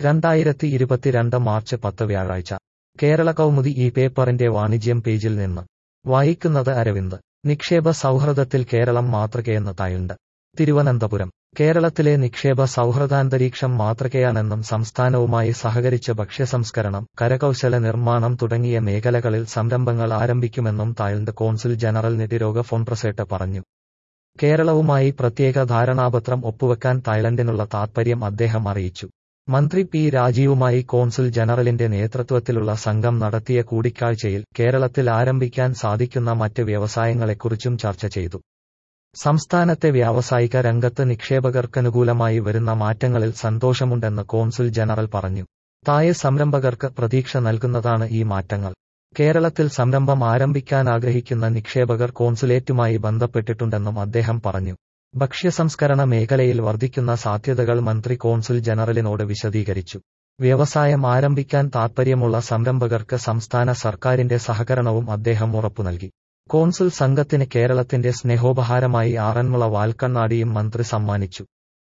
രണ്ടായിരത്തി ഇരുപത്തിരണ്ട് മാർച്ച് പത്ത് വ്യാഴാഴ്ച കേരള കൗമുദി ഈ പേപ്പറിന്റെ വാണിജ്യം പേജിൽ നിന്ന് വായിക്കുന്നത് അരവിന്ദ് നിക്ഷേപ സൗഹൃദത്തിൽ കേരളം മാതൃകയെന്ന് തായുണ്ട് തിരുവനന്തപുരം കേരളത്തിലെ നിക്ഷേപ സൗഹൃദാന്തരീക്ഷം മാതൃകയാണെന്നും സംസ്ഥാനവുമായി സഹകരിച്ച് ഭക്ഷ്യസംസ്കരണം കരകൗശല നിർമ്മാണം തുടങ്ങിയ മേഖലകളിൽ സംരംഭങ്ങൾ ആരംഭിക്കുമെന്നും തായ്ലൻഡ് കോൺസുൽ ജനറൽ നെറ്റിരോഗ ഫോൺപ്രസേട്ട് പറഞ്ഞു കേരളവുമായി പ്രത്യേക ധാരണാപത്രം ഒപ്പുവെക്കാൻ തായ്ലൻഡിനുള്ള താത്പര്യം അദ്ദേഹം അറിയിച്ചു മന്ത്രി പി രാജീവുമായി കോൺസുൽ ജനറലിന്റെ നേതൃത്വത്തിലുള്ള സംഘം നടത്തിയ കൂടിക്കാഴ്ചയിൽ കേരളത്തിൽ ആരംഭിക്കാൻ സാധിക്കുന്ന മറ്റ് വ്യവസായങ്ങളെക്കുറിച്ചും ചർച്ച ചെയ്തു സംസ്ഥാനത്തെ വ്യാവസായിക രംഗത്ത് നിക്ഷേപകർക്കനുകൂലമായി വരുന്ന മാറ്റങ്ങളിൽ സന്തോഷമുണ്ടെന്ന് കോൺസുൽ ജനറൽ പറഞ്ഞു തായ സംരംഭകർക്ക് പ്രതീക്ഷ നൽകുന്നതാണ് ഈ മാറ്റങ്ങൾ കേരളത്തിൽ സംരംഭം ആരംഭിക്കാൻ ആഗ്രഹിക്കുന്ന നിക്ഷേപകർ കോൺസുലേറ്റുമായി ബന്ധപ്പെട്ടിട്ടുണ്ടെന്നും അദ്ദേഹം പറഞ്ഞു ഭക്ഷ്യസംസ്കരണ മേഖലയിൽ വർദ്ധിക്കുന്ന സാധ്യതകൾ മന്ത്രി കോൺസുൽ ജനറലിനോട് വിശദീകരിച്ചു വ്യവസായം ആരംഭിക്കാൻ താൽപ്പര്യമുള്ള സംരംഭകർക്ക് സംസ്ഥാന സർക്കാരിന്റെ സഹകരണവും അദ്ദേഹം ഉറപ്പു നൽകി കോൺസുൽ സംഘത്തിന് കേരളത്തിന്റെ സ്നേഹോപഹാരമായി ആറന്മുള വാൽക്കണ്ണാടിയും മന്ത്രി സമ്മാനിച്ചു